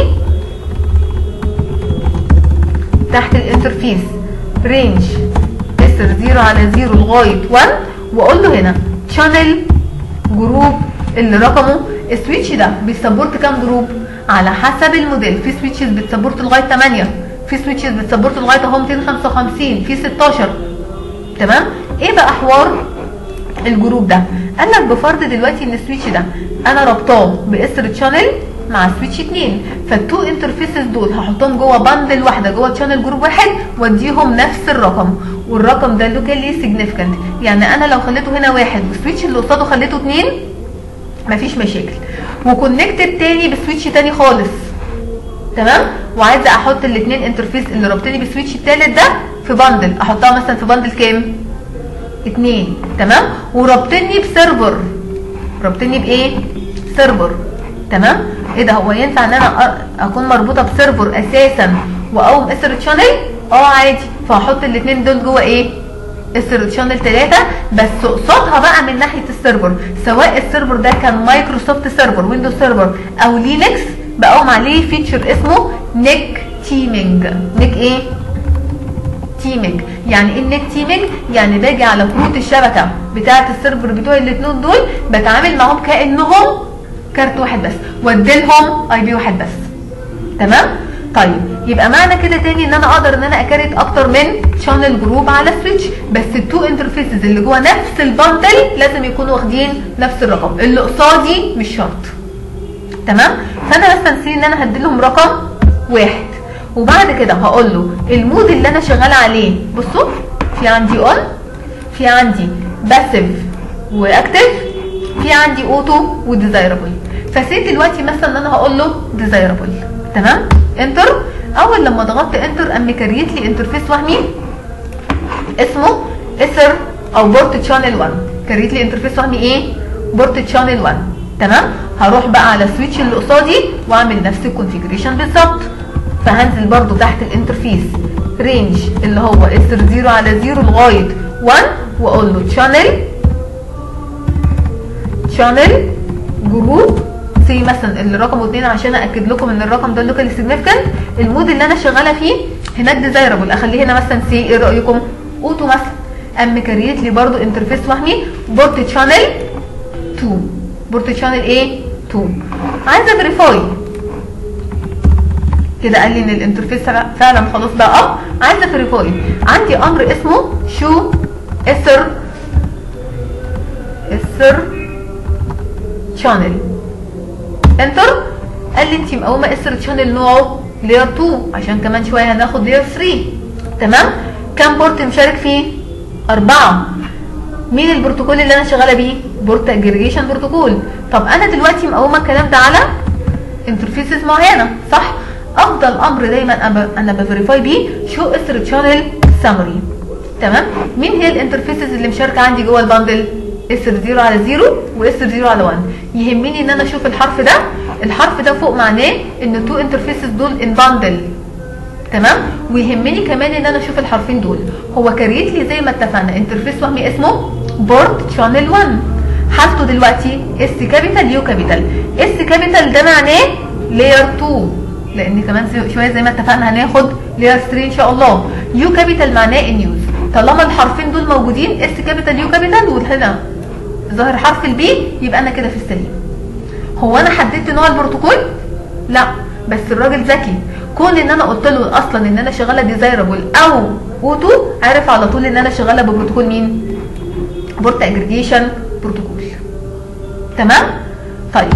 تحت الانترفيس رينج اس 0 على 0 لغايه 1 واقول له هنا شانل جروب اللي رقمه السويتش ده بيسبورت كام جروب على حسب الموديل في سويتشز بتسبورت لغايه 8 في سويتشز بتسبورت لغايه اهو 255 في 16 تمام ايه بقى حوار الجروب ده قال لك بفرض دلوقتي ان السويتش ده انا رابطاه باسر شانل مع سويتش 2 فالتو انترفيسز دول هحطهم جوه باندل واحده جوه شانل جروب واحد واديهم نفس الرقم والرقم ده لوكالي سيجنيفيكانت يعني انا لو خليته هنا واحد والسويتش اللي قصاده خليته 2 مفيش مشاكل وكونكتد تاني بسويتش تاني خالص تمام وعايزه احط الاثنين انترفيس اللي رابطني بالسويتش التالت ده في باندل احطها مثلا في باندل كام اتنين تمام ورابطني بسيرفر رابطني بايه سيرفر تمام ايه ده هو ينفع ان انا أ- اكون مربوطه بسيرفر اساسا واقوم اسر شانل اه عادي فاحط الاثنين دول جوه ايه اسر شانل 3 بس قصادها بقى من ناحيه السيرفر سواء السيرفر ده كان مايكروسوفت سيرفر ويندوز سيرفر او لينكس بقوم عليه فيتشر اسمه نيك تيمينج نيك ايه تيمينج يعني ايه النت تيمينج يعني باجي على كروت الشبكه بتاعه السيرفر بتوع الاثنين دول بتعامل معاهم كانهم كارت واحد بس واديلهم اي بي واحد بس تمام طيب يبقى معنى كده تاني ان انا اقدر ان انا اكريت اكتر من شانل جروب على سويتش بس التو انترفيسز اللي جوه نفس الباندل لازم يكونوا واخدين نفس الرقم اللي قصادي مش شرط تمام فانا مثلا سي ان انا هديلهم رقم واحد وبعد كده هقول له المود اللي انا شغاله عليه بصوا في عندي اون في عندي باسيف واكتف في عندي اوتو وديزايربل فسي دلوقتي مثلا ان انا هقول له ديزايربل تمام انتر اول لما ضغطت انتر قام كريت لي انترفيس وهمي اسمه اسر او بورت شانل 1 كريت لي انترفيس وهمي ايه بورت شانل 1 تمام هروح بقى على السويتش اللي قصادي واعمل نفس الكونفيجريشن بالظبط فهنزل برضو تحت الانترفيس رينج اللي هو اسر 0 على 0 لغايه 1 واقول له شانل شانل جروب سي مثلا اللي رقمه 2 عشان اكد لكم ان الرقم ده لوكال سيجنيفيكانت المود اللي انا شغاله فيه هناك ديزايربل اخليه هنا مثلا سي ايه رايكم اوتو مثلا قام كريت لي برضو انترفيس وهمي بورت شانل 2 بورت شانل ايه 2 عايزه فيريفاي كده قال لي ان الانترفيس فعلا خلاص بقى اب عايزه فيريفاي عندي امر اسمه شو اسر اسر شانل انتر قال لي انت مقومه اسر شانل نوعه لير 2 عشان كمان شويه هناخد لير 3 تمام كام بورت مشارك فيه أربعة مين البروتوكول اللي انا شغاله بيه بورت اجريجيشن بروتوكول طب انا دلوقتي مقومه الكلام ده على انترفيسز معينه صح افضل امر دايما أنا- انا بفيريفاي بيه شو اسر شانل سامري تمام مين هي الانترفيسز اللي مشاركه عندي جوه الباندل اسر 0 على 0 واسر 0 على 1 يهمني ان انا اشوف الحرف ده الحرف ده فوق معناه ان التو انترفيسز دول ان باندل تمام ويهمني كمان ان انا اشوف الحرفين دول هو كريت لي زي ما اتفقنا انترفيس وهمي اسمه بورد شانل 1 حالته دلوقتي اس كابيتال يو كابيتال اس كابيتال ده معناه لاير 2 لان كمان سي- شويه زي ما اتفقنا هناخد لاير 3 ان شاء الله يو كابيتال معناه ان يوز طالما الحرفين دول موجودين اس كابيتال يو كابيتال وهنا ظاهر حرف البي يبقى انا كده في السليم هو انا حددت نوع البروتوكول لا بس الراجل ذكي كون ان انا قلت له اصلا ان انا شغاله ديزايربل او اوتو عارف على طول ان انا شغاله ببروتوكول مين بورت اجريجيشن بروتوكول تمام طيب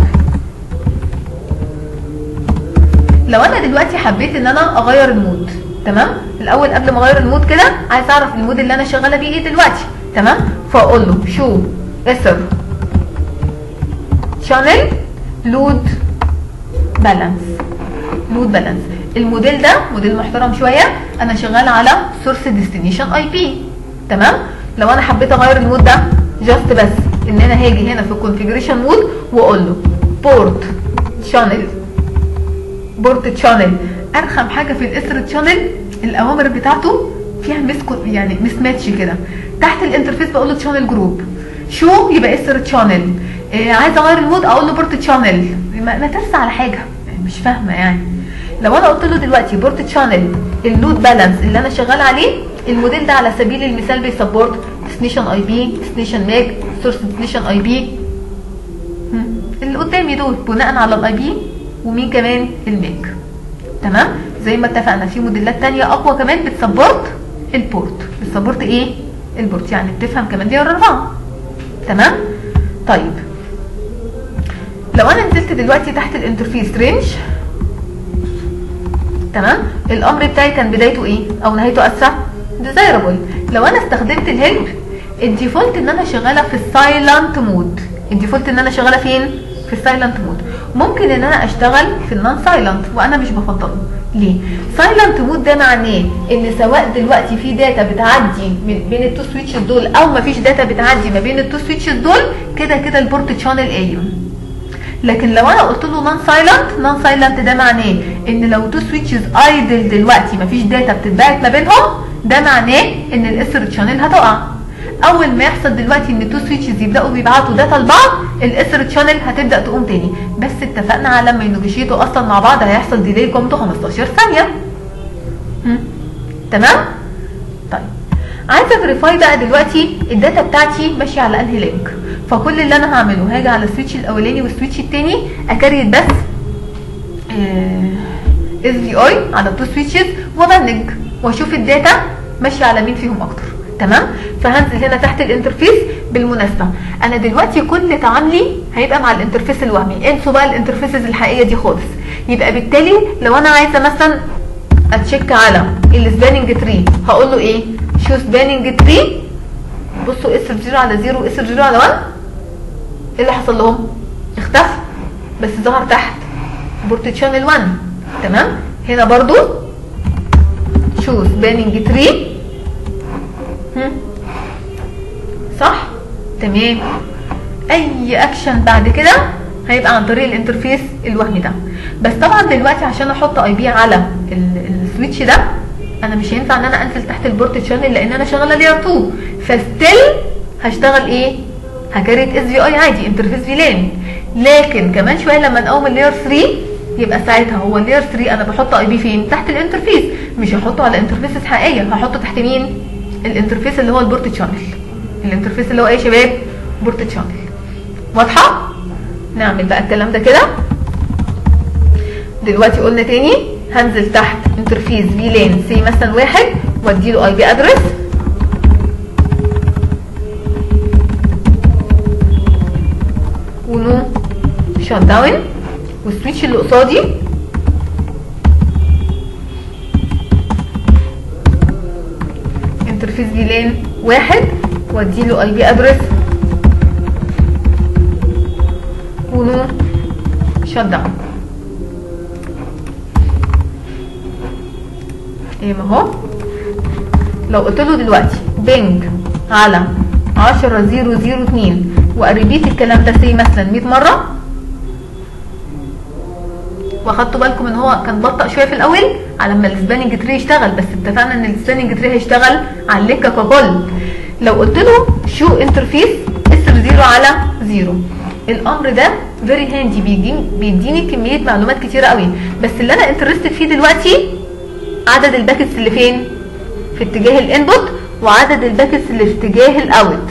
لو انا دلوقتي حبيت ان انا اغير المود تمام الاول قبل ما اغير المود كده عايز اعرف المود اللي انا شغاله بيه ايه دلوقتي تمام فاقول له شو اسر شانل لود بالانس لود بالانس الموديل ده موديل محترم شويه انا شغال على سورس ديستنيشن اي بي تمام لو انا حبيت اغير المود ده جاست بس ان انا هاجي هنا في الكونفيجريشن مود واقول له بورت شانل بورت شانل ارخم حاجه في الاسر شانل الاوامر بتاعته فيها مس يعني مس ماتش كده تحت الانترفيس بقول له شانل جروب شو يبقى اسر شانل إيه عايز اغير المود اقول له بورت شانل ما, ما ترسى على حاجه يعني مش فاهمه يعني لو انا قلت له دلوقتي بورت شانل اللود بالانس اللي انا شغال عليه الموديل ده على سبيل المثال بيسبورت ديستنيشن اي بي ديستنيشن ماك سورس ديستنيشن اي بي اللي قدامي دول بناء على الاي بي ومين كمان الماك تمام زي ما اتفقنا في موديلات تانية اقوى كمان بتسبورت البورت بتسبورت ايه البورت يعني بتفهم كمان دي اربعة تمام طيب لو انا نزلت دلوقتي تحت الانترفيس رينج تمام الامر بتاعي كان بدايته ايه او نهايته اسرع ديزايربل لو انا استخدمت الهيلب الديفولت ان انا شغاله في السايلنت مود الديفولت ان انا شغاله فين في السايلنت مود ممكن ان انا اشتغل في النون سايلنت وانا مش بفضله ليه سايلنت مود ده معناه ان سواء دلوقتي في داتا بتعدي من بين التو سويتشز دول او مفيش داتا بتعدي ما بين التو سويتشز دول كده كده البورت شانل قايم لكن لو انا قلت له نون سايلنت نون سايلنت ده معناه ان لو تو سويتشز ايدل دلوقتي مفيش داتا بتتبعت ما بينهم ده معناه ان الاسر شانل هتقع اول ما يحصل دلوقتي ان تو سويتشز يبداوا بيبعتوا داتا لبعض الاسر شانل هتبدا تقوم تاني بس اتفقنا على لما ينوجيشيتوا اصلا مع بعض هيحصل ديلي قيمته 15 ثانيه هم. تمام طيب عايزه فيريفاي بقى دلوقتي الداتا بتاعتي ماشيه على انهي لينك فكل اللي انا هعمله هاجي على السويتش الاولاني والسويتش التاني اكريت بس اس في اي على التو سويتشز وابنج واشوف الداتا ماشيه على مين فيهم اكتر تمام فهنزل هنا تحت الانترفيس بالمناسبه انا دلوقتي كل تعاملي هيبقى مع الانترفيس الوهمي انسوا بقى الانترفيسز الحقيقيه دي خالص يبقى بالتالي لو انا عايزه مثلا اتشيك على السباننج تري هقول له ايه شو سباننج تري بصوا اس 0 على 0 واس 0 على 1 ايه اللي حصل لهم اختفوا بس ظهر تحت بورت شانل 1 تمام هنا برضو شو سباننج تري صح تمام اي اكشن بعد كده هيبقى عن طريق الانترفيس الوهمي ده بس طبعا دلوقتي عشان احط اي بي على السويتش ده انا مش هينفع ان انا انزل تحت البورت شانل لان انا شغاله لير 2 فستيل هشتغل ايه هكريت اس في اي عادي انترفيس فيلان لكن كمان شويه لما نقوم اللير 3 يبقى ساعتها هو اللير 3 انا بحط اي بي فين تحت الانترفيس مش هحطه على انترفيسز حقيقيه هحطه تحت مين الانترفيس اللي هو البورت شانل الانترفيس اللي هو ايه يا شباب بورت شانل واضحه نعمل بقى الكلام ده كده دلوقتي قلنا تاني هنزل تحت انترفيس فيلان سي مثلا واحد واديله اي بي ادرس ونو شات داون والسويتش اللي قصادي انترفيس دي لين واحد وادي له اي بي ادرس ونو شت داون ايه ما هو لو قلت له دلوقتي بينج على 10 0 0 2 واريبيت الكلام ده سي مثلا 100 مره واخدتوا بالكم ان هو كان بطأ شويه في الاول على ما السباننج تري يشتغل بس اتفقنا ان السباننج تري هيشتغل على اللينك ككل لو قلت له شو انترفيس اسر 0 على 0 الامر ده فيري هاندي بيديني كميه معلومات كتيره قوي بس اللي انا انترستد فيه دلوقتي عدد الباكتس اللي فين في اتجاه الانبوت وعدد الباكتس اللي في اتجاه الاوت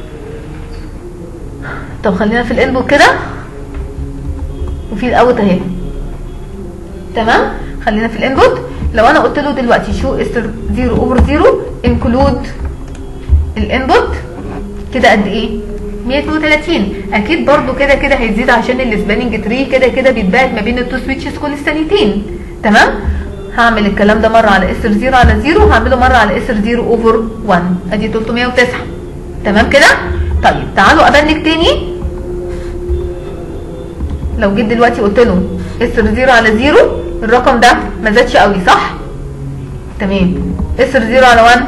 طب خلينا في الانبوت كده وفي الاوت اهي تمام خلينا في الانبوت لو انا قلت له دلوقتي شو استر 0 اوفر 0 انكلود الانبوت كده قد ايه 132 اكيد برضو كده كده هيزيد عشان السباننج تري كده كده بيتباعد ما بين التو سويتشز كل ثانيتين تمام هعمل الكلام ده مره على اسر 0 على 0 وهعمله مره على اسر 0 اوفر 1 ادي 309 تمام كده طيب تعالوا ابنك تاني لو جيت دلوقتي قلت له اسر 0 على 0 الرقم ده ما زادش قوي صح تمام اسر 0 على 1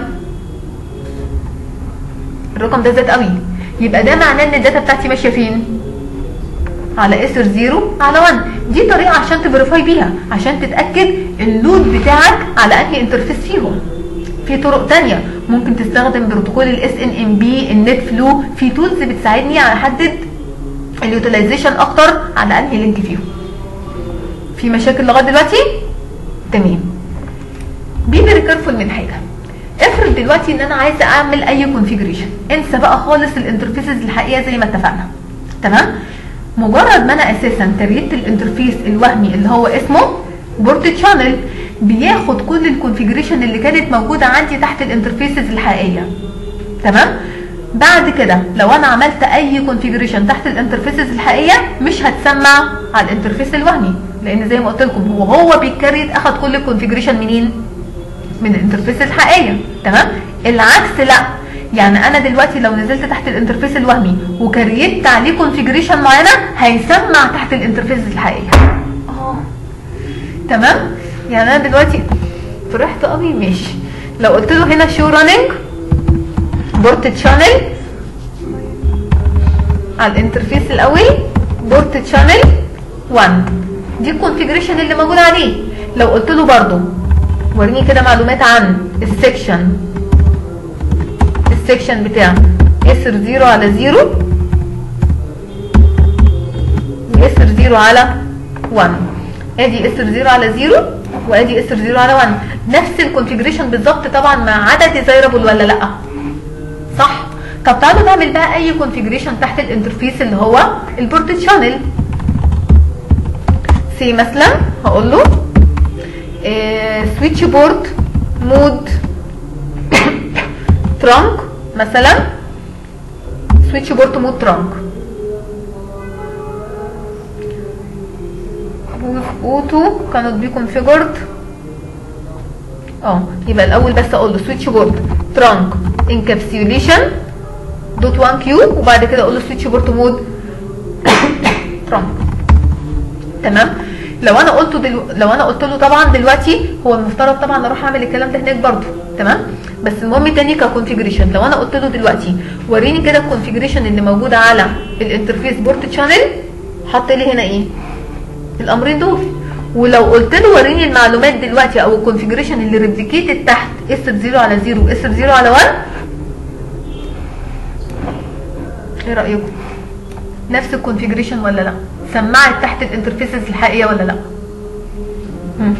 الرقم ده زاد قوي يبقى ده معناه ان الداتا بتاعتي ماشيه فين على اسر 0 على 1 دي طريقه عشان تفيريفاي بيها عشان تتاكد اللود بتاعك على انهي انترفيس فيهم في طرق تانية ممكن تستخدم بروتوكول الاس ان ام بي النت فلو في تولز بتساعدني على احدد اليوتيلايزيشن اكتر على انهي لينك فيهم في مشاكل لغايه دلوقتي تمام بي فيري كيرفول من حاجه افرض دلوقتي ان انا عايزه اعمل اي كونفيجريشن انسى بقى خالص الانترفيسز الحقيقيه زي ما اتفقنا تمام مجرد ما انا اساسا تريت الانترفيس الوهمي اللي هو اسمه بورت تشانل بياخد كل الكونفيجريشن اللي كانت موجوده عندي تحت الانترفيسز الحقيقيه تمام بعد كده لو انا عملت اي كونفيجريشن تحت الانترفيسز الحقيقيه مش هتسمع على الانترفيس الوهمي لان زي ما قلت لكم هو هو بيتكريت اخد كل الكونفيجريشن منين من الانترفيس الحقيقيه تمام العكس لا يعني انا دلوقتي لو نزلت تحت الانترفيس الوهمي وكريت عليه كونفيجريشن معينه هيسمع تحت الانترفيس الحقيقيه اه تمام يعني انا دلوقتي فرحت قوي ماشي لو قلت له هنا شو راننج بورت تشانل على الانترفيس الاول بورت تشانل 1 دي الكونفيجريشن اللي موجود عليه لو قلت له برضو وريني كده معلومات عن السكشن السكشن بتاع اسر 0 على 0 واسر 0 على 1 ادي اسر 0 على 0 وادي اسر 0 على 1 نفس الكونفيجريشن بالظبط طبعا مع عدد ديزايربل ولا لا صح طب تعالوا نعمل بقى اي كونفيجريشن تحت الانترفيس اللي هو البورت شانل سي مثلا هقول له سويتش بورد مود ترانك مثلا سويتش بورد مود ترانك اوتو كانت بي configured اه يبقى الاول بس اقول له سويتش بورد ترانك انكابسيوليشن دوت 1 كيو وبعد كده اقول له سويتش بورد مود ترانك تمام لو انا قلته دلو... لو انا قلت له طبعا دلوقتي هو المفترض طبعا اروح اعمل الكلام ده هناك برضو تمام بس المهم تاني ككونفيجريشن لو انا قلت له دلوقتي وريني كده الكونفيجريشن اللي موجود على الانترفيس بورت شانل حط لي هنا ايه الامرين دول ولو قلت له وريني المعلومات دلوقتي او الكونفيجريشن اللي ريبليكيتد تحت اس 0 على 0 واس 0 على 1 ايه رايكم نفس الكونفيجريشن ولا لا سمعت تحت الانترفيسز الحقيقيه ولا لا مم.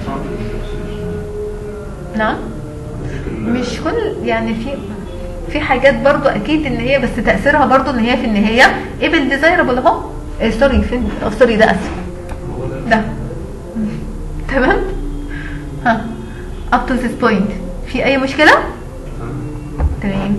نعم مش كل يعني في في حاجات برضو اكيد ان هي بس تاثيرها برضو ان هي في النهايه ايبل ديزايربل اهو إيه سوري فين أو سوري ده اسف ده مم. تمام ها up to this point في اي مشكله تمام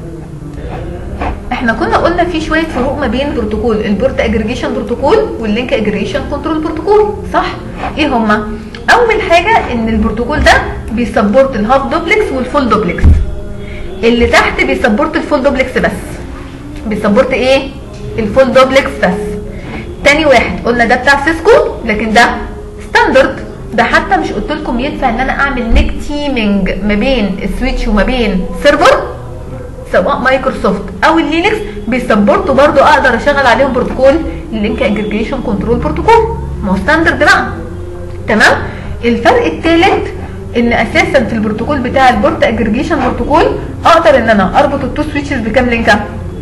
احنا كنا قلنا في شويه فروق ما بين بروتوكول البورت اجريجيشن بروتوكول واللينك اجريجيشن كنترول بروتوكول صح ايه هما اول حاجه ان البروتوكول ده بيسبورت الهاف دوبلكس والفول دوبلكس اللي تحت بيسبورت الفول دوبلكس بس بيسبورت ايه الفول دوبلكس بس تاني واحد قلنا ده بتاع سيسكو لكن ده ستاندرد ده حتى مش قلت لكم ينفع ان انا اعمل نيك تيمينج ما بين السويتش وما بين سيرفر سواء مايكروسوفت او اللينكس بيسبورتوا برضو اقدر اشغل عليهم بروتوكول اللينك اجريجيشن كنترول بروتوكول ما هو ستاندرد بقى تمام الفرق الثالث ان اساسا في البروتوكول بتاع البورت اجريجيشن بروتوكول اقدر ان انا اربط التو سويتشز بكام لينكه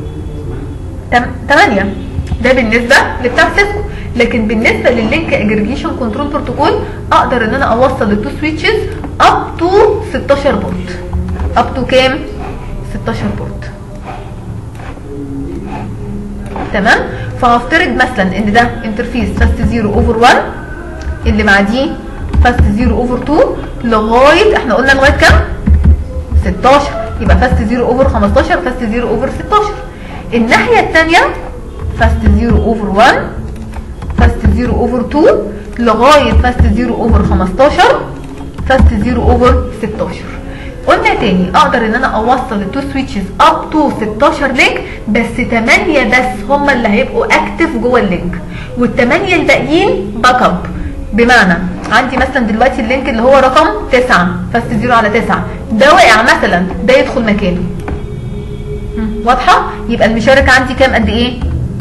8 ده بالنسبه لبتاع سيسكو لكن بالنسبه لللينك اجريجيشن كنترول بروتوكول اقدر ان انا اوصل التو سويتشز اب تو 16 بورت اب تو كام 16 بورت تمام فهفترض مثلا ان ده انترفيس فاست 0 اوفر 1 اللي بعديه فاست 0 اوفر 2 لغايه احنا قلنا لغايه كام 16 يبقى فاست 0 اوفر 15 فاست 0 اوفر 16 الناحيه الثانيه فاست 0 اوفر 1 فاست 0 اوفر 2 لغايه فاست 0 اوفر 15 فاست 0 اوفر 16 قلنا تاني اقدر ان انا اوصل التو سويتشز اب تو 16 لينك بس 8 بس هم اللي هيبقوا اكتف جوه اللينك والثمانيه الباقيين باك اب بمعنى عندي مثلا دلوقتي اللينك اللي هو رقم 9 فاست 0 على 9 ده وقع مثلا ده يدخل مكانه هم، واضحه يبقى المشارك عندي كام قد ايه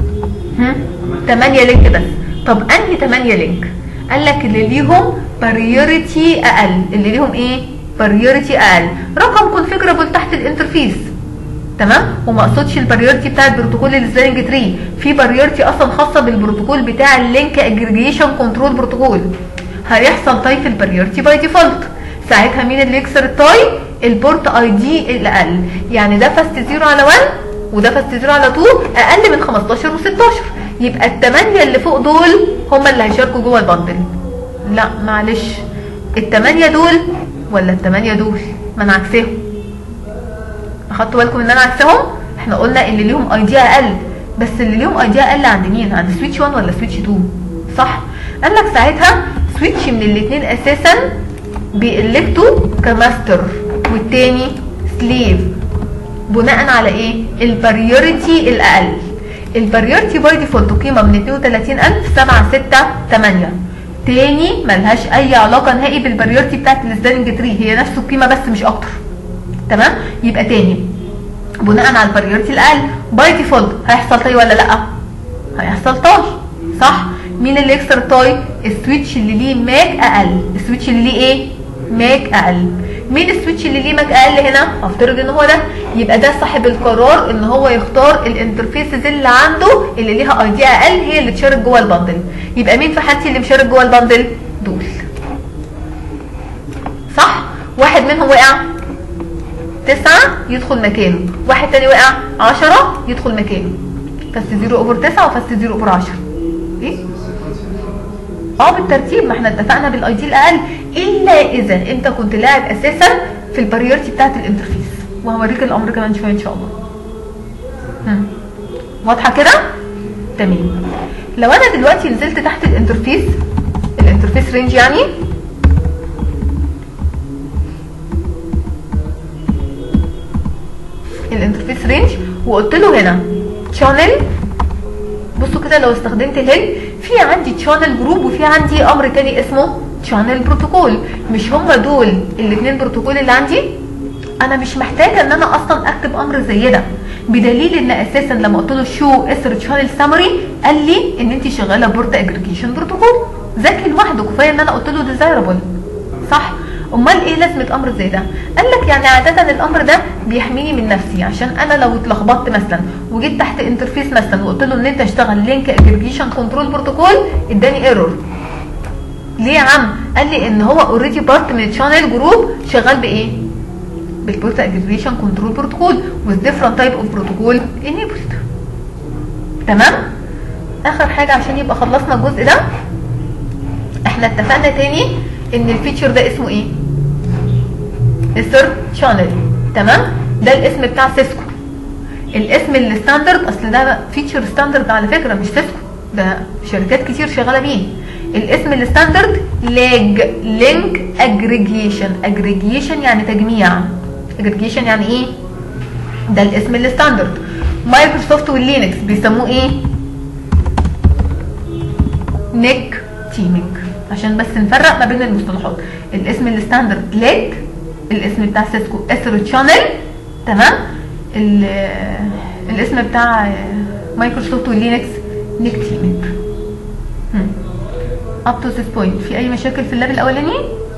8 لينك بس طب انهي 8 لينك قال لك اللي ليهم بريوريتي اقل اللي ليهم ايه بريوريتي اقل رقم كونفيجرابل تحت الانترفيس تمام وما اقصدش البريورتي بتاع البروتوكول السلينج تري في بريورتي اصلا خاصه بالبروتوكول بتاع اللينك اجريجيشن كنترول بروتوكول هيحصل تاي في البريورتي باي ديفولت ساعتها مين اللي يكسر التاي البورت اي دي الاقل يعني ده فاست 0 على 1 وده فاست 0 على 2 اقل من 15 و16 يبقى الثمانيه اللي فوق دول هم اللي هيشاركوا جوه البندل لا معلش الثمانيه دول ولا الثمانيه دول ما انا عكسهم اخدتوا بالكم ان انا عكسهم احنا قلنا اللي ليهم اي دي اقل بس اللي ليهم اي دي اقل عند مين عند سويتش 1 ولا سويتش 2 صح قال لك ساعتها سويتش من الاثنين اساسا بيلكتوا كماستر والتاني سليف بناء على ايه البريوريتي الاقل البريورتي باي ديفولت قيمه من 32000 7 6 8 تاني ملهاش اي علاقه نهائي بالبريورتي بتاعت السلينج تري هي نفس القيمه بس مش اكتر تمام يبقى تاني بناء على البريورتي الاقل باي ديفولت هيحصل تاي ولا لا هيحصل تاي صح مين اللي يكسر التاي السويتش اللي ليه ماك اقل السويتش اللي ليه ايه ماك اقل مين السويتش اللي ليه ماك اقل هنا افترض ان هو ده يبقى ده صاحب القرار ان هو يختار الانترفيسز اللي عنده اللي ليها اي دي اقل هي اللي تشارك جوه البندل يبقى مين في حالتي اللي مشارك جوه البندل دول صح واحد منهم وقع تسعة يدخل مكانه واحد تاني وقع عشرة يدخل مكانه فاست زيرو اوفر تسعة وفاست زيرو اوفر عشرة ايه اه بالترتيب ما احنا اتفقنا بالاي دي الاقل الا اذا انت كنت لاعب اساسا في البريورتي بتاعت الانترفيس وهوريك الامر كمان شويه ان شاء الله هم. واضحه كده تمام لو انا دلوقتي نزلت تحت الانترفيس الانترفيس رينج يعني الانترفيس رينج وقلت له هنا شانل بصوا كده لو استخدمت الهيل في عندي تشانل جروب وفي عندي امر تاني اسمه تشانل بروتوكول مش هما دول الاثنين بروتوكول اللي عندي انا مش محتاجه ان انا اصلا اكتب امر زي ده بدليل ان اساسا لما قلت له شو اسر تشانل سامري قال لي ان انت شغاله بورت اجريجيشن بروتوكول ذكي لوحده كفايه ان انا قلت له ديزايربل صح امال ايه لازمه امر زي ده قال لك يعني عاده الامر ده بيحميني من نفسي عشان انا لو اتلخبطت مثلا وجيت تحت انترفيس مثلا وقلت له ان انت اشتغل لينك اجريجيشن كنترول بروتوكول اداني ايرور ليه يا عم قال لي ان هو اوريدي بارت من الشانل جروب شغال بايه بالبورت اجريجيشن كنترول بروتوكول with different type of protocol enabled تمام اخر حاجه عشان يبقى خلصنا الجزء ده احنا اتفقنا تاني ان الفيتشر ده اسمه ايه السيرف شانل تمام ده الاسم بتاع سيسكو الاسم الستاندرد اصل ده فيتشر ستاندرد على فكره مش سيسكو ده شركات كتير شغاله بيه الاسم الستاندرد لاج لينك اجريجيشن اجريجيشن يعني تجميع اجريجيشن يعني ايه ده الاسم الستاندرد مايكروسوفت واللينكس بيسموه ايه نيك تيمينج عشان بس نفرق ما بين المصطلحات الاسم الستاندرد ليك الاسم بتاع سيسكو اسرو تشانل تمام ال- الاسم بتاع مايكروسوفت واللينكس نيك تيمينج اب تو ذس بوينت في اي مشاكل في اللاب الاولاني